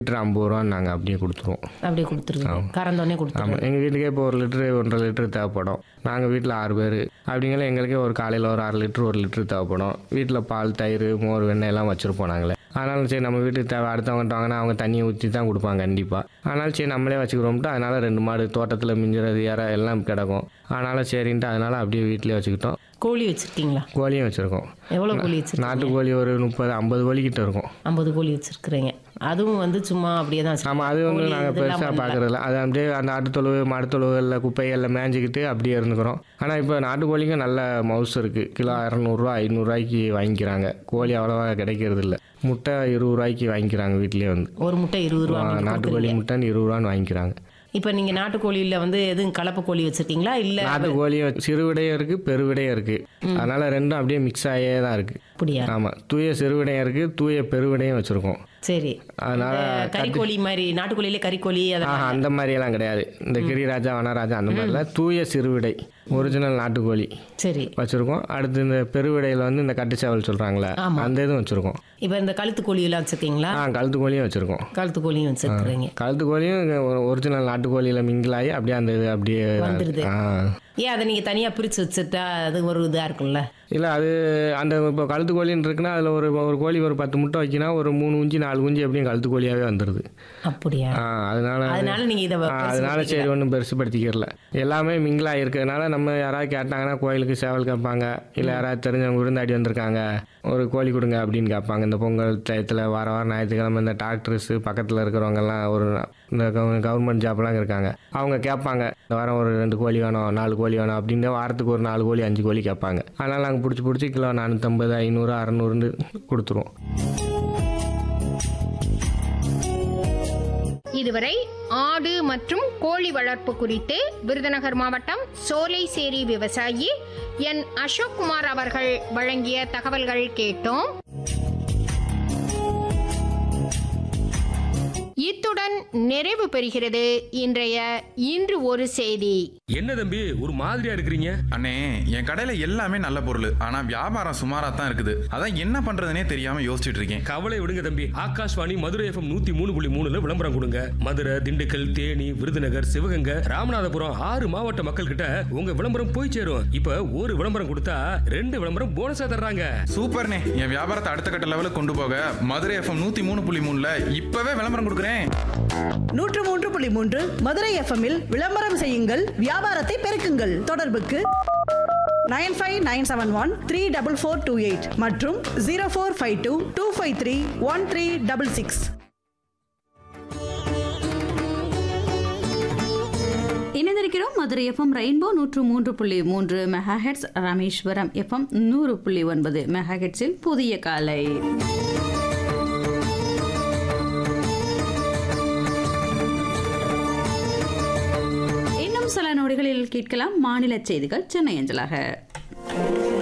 Litre ஐம்பது ரூபான்னு நாங்கள் அப்படியே கொடுத்துருவோம் அப்படியே கொடுத்துருவீங்க கறந்தோடனே கொடுத்துருவோம் ஆமாம் எங்கள் வீட்டுக்கே இப்போ ஒரு லிட்டரு ஒன்றரை லிட்டர் தேவைப்படும் நாங்கள் வீட்டில் ஆறு பேர் அப்படிங்கல எங்களுக்கே ஒரு காலையில் ஒரு அரை லிட்டர் ஒரு லிட்டர் தேவைப்படும் வீட்டில் பால் தயிர் மோர் வெண்ணெய் எல்லாம் வச்சுருப்போம் நாங்களே அதனால சரி நம்ம வீட்டுக்கு தேவை அடுத்தவங்க வாங்கினா அவங்க தண்ணியை ஊற்றி தான் கொடுப்பாங்க கண்டிப்பாக அதனால சரி நம்மளே வச்சுக்கிறோம்ட்டு அதனால ரெண்டு மாடு தோட்டத்தில் மிஞ்சுறது இற எல்லாம் கிடக்கும் அதனால சரின்ட்டு அதனால அப்படியே வீட்டிலே வச்சுக்கிட்டோம் கோழி வச்சிருக்கீங்களா கோழியும் வச்சுருக்கோம் எவ்வளோ கோழி வச்சிருக்கீங்க நாட்டு கோழி ஒரு முப்பது ஐம்பது கோழி கிட்ட இருக்கும் ஐம்பது கோழி வச்சிருக்கிறீங்க அதுவும் வந்து சும்மா அப்படியே தான் ஆமாம் அது வந்து நாங்கள் பெருசாக பார்க்குறதில்ல அது அப்படியே அந்த ஆட்டுத்தொழுவு மாட்டுத்தொழுவுகளில் குப்பைகளில் மேய்ஞ்சிக்கிட்டு அப்படியே இருந்துக்கிறோம் ஆனால் இப்போ நாட்டுக்கோழிக்கும் நல்ல மவுஸ் இருக்குது கிலோ இரநூறுவா ஐநூறுரூவாய்க்கு வாங்கிக்கிறாங்க கோழி அவ்வளோவா கிடைக்கிறது இல்லை முட்டை இருபது ரூபாய்க்கு வாங்கிக்கிறாங்க வீட்டிலேயே வந்து ஒரு முட்டை இருபது ரூபா அப்படின்னு நாட்டுக்கோழி முட்டைன்னு இருபது ரூபான்னு வாங்கிக்கிறாங்க இப்போ நீங்கள் நாட்டுக்கோழியில் வந்து எதுவும் கலப்பு கோழி வச்சிருக்கீங்களா இல்லை நாட்டுக்கோழியும் சிறுவிடையும் இருக்குது பெருவிடையும் இருக்குது அதனால் ரெண்டும் அப்படியே மிக்ஸ் ஆகியே தான் இருக்குது அப்படியா ஆமாம் தூய சிறுவிடையும் இருக்குது தூய பெருவிடையும் வச்சுருக்கோம் சரி அதனால இந்த கறிக்கோழி மாதிரி நாட்டுக்கோழியிலே கறிக்கோழி அதெல்லாம் ஆஹா அந்த மாதிரியெல்லாம் கிடையாது இந்த கிரிராஜா வனராஜா அந்த மாதிரிலாம் தூய சிறுவிடை ஒரிஜினல் நாட்டுக்கோழி சரி வச்சுருக்கோம் அடுத்து இந்த பெருவிடையில் வந்து இந்த கட்டுச்சாவல் சொல்கிறாங்களே அந்த இதுவும் வச்சுருக்கோம் இப்போ இந்த கழுத்து கோழியெல்லாம் வச்சிருக்கீங்களா ஆ கழுத்து கோழியும் வச்சுருக்கோம் கழுத்து கோழியும் வச்சிருக்கிறீங்க கழுத்து கோழியும் ஒரிஜினல் நாட்டுக்கோழியில் மிங்கிலாகி அப்படியே அந்த இது அப்படியே வந்துடுது. ஆ ஏன் அதை நீங்கள் தனியாக பிரித்து வச்சுட்டா அது ஒரு இதாக இருக்கும்ல இல்லை அது அந்த இப்போ கழுத்து கோழின்னு இருக்குன்னா அதில் ஒரு ஒரு கோழி ஒரு பத்து முட்டை வைக்கினா ஒரு மூணு குஞ்சு நாலு குஞ்சு எப்படியும் கழுத்து கோழியாகவே வந்துடுது அப்படியா ஆ அதனால அதனால நீங்கள் இதை ஆ, அதனால சரி ஒன்றும் பெருசுப்படுத்திக்கிறல எல்லாமே மிங்கிலாக இருக்கிறதுனால நம்ம யாராவது கேட்டாங்கன்னா கோயிலுக்கு சேவல் கேட்பாங்க இல்லை யாராவது தெரிஞ்சவங்க விருந்தாடி வந்திருக்காங்க ஒரு கோழி கொடுங்க அப்படின்னு கேட்பாங்க இந்த பொங்கல் டயத்தில் வார வாரம் ஞாயிற்றுக்கிழமை இந்த டாக்டர்ஸு பக்கத்தில் இருக்கிறவங்கெல்லாம் ஒரு இந்த கவர்மெண்ட் ஜாப்லாம் இருக்காங்க அவங்க கேட்பாங்க இந்த வாரம் ஒரு ரெண்டு கோழி வேணும் நாலு கோழி வேணும் அப்படின்னு வாரத்துக்கு ஒரு நாலு கோழி அஞ்சு கோழி கேட்பாங்க அதனால் நாங்கள் பிடிச்சி பிடிச்சி கிலோ நானூற்றம்பது ஐநூறு அறநூறுன்னு கொடுத்துருவோம் இதுவரை ஆடு மற்றும் கோழி வளர்ப்பு குறித்து விருதுநகர் மாவட்டம் சோலைசேரி விவசாயி என் அசோக்குமார் அவர்கள் வழங்கிய தகவல்கள் கேட்டோம் இத்துடன் நிறைவு பெறுகிறது இன்றைய இன்று ஒரு செய்தி என்ன தம்பி ஒரு மாதிரியா இருக்கிறீங்க அண்ணே என் கடையில எல்லாமே நல்ல பொருள் ஆனா வியாபாரம் சுமாரா தான் இருக்குது அதான் என்ன பண்றதுனே தெரியாம யோசிச்சுட்டு இருக்கேன் கவலை விடுங்க தம்பி ஆகாஷ்வாணி மதுரை எஃப்எம் நூத்தி மூணு புள்ளி மூணுல விளம்பரம் கொடுங்க மதுரை திண்டுக்கல் தேனி விருதுநகர் சிவகங்கை ராமநாதபுரம் ஆறு மாவட்ட மக்கள் கிட்ட உங்க விளம்பரம் போய் சேரும் இப்ப ஒரு விளம்பரம் கொடுத்தா ரெண்டு விளம்பரம் போனஸா தர்றாங்க சூப்பர்ண்ணே என் வியாபாரத்தை அடுத்த கட்ட லெவலுக்கு கொண்டு போக மதுரை எஃப்எம் நூத்தி மூணு புள்ளி மூணுல இப்பவே விளம்பரம் கொடுக்குறேன் நூற்று மூன்று புள்ளி மூன்று மதுரை எஃப்எம்மில் விளம்பரம் செய்யுங்கள் வியாபாரத்தை பெருக்குங்கள் தொடர்புக்கு nine five nine seven one three double four two eight மற்றும் zero four five two two five three one three double six இணைந்திருக்கிறோம் மதுரை எஃப்எம் ரெயின்போ நூற்று மூன்று புள்ளி மூன்று மெகாஹெட்ஸ் ராமேஸ்வரம் எஃப்எம் நூறு புள்ளி ஒன்பது மெகாஹெட்ஸில் புதிய காலை இன்னும் சில நொடிகளில் கேட்கலாம் மாநில செய்திகள் சென்னை அஞ்சலாக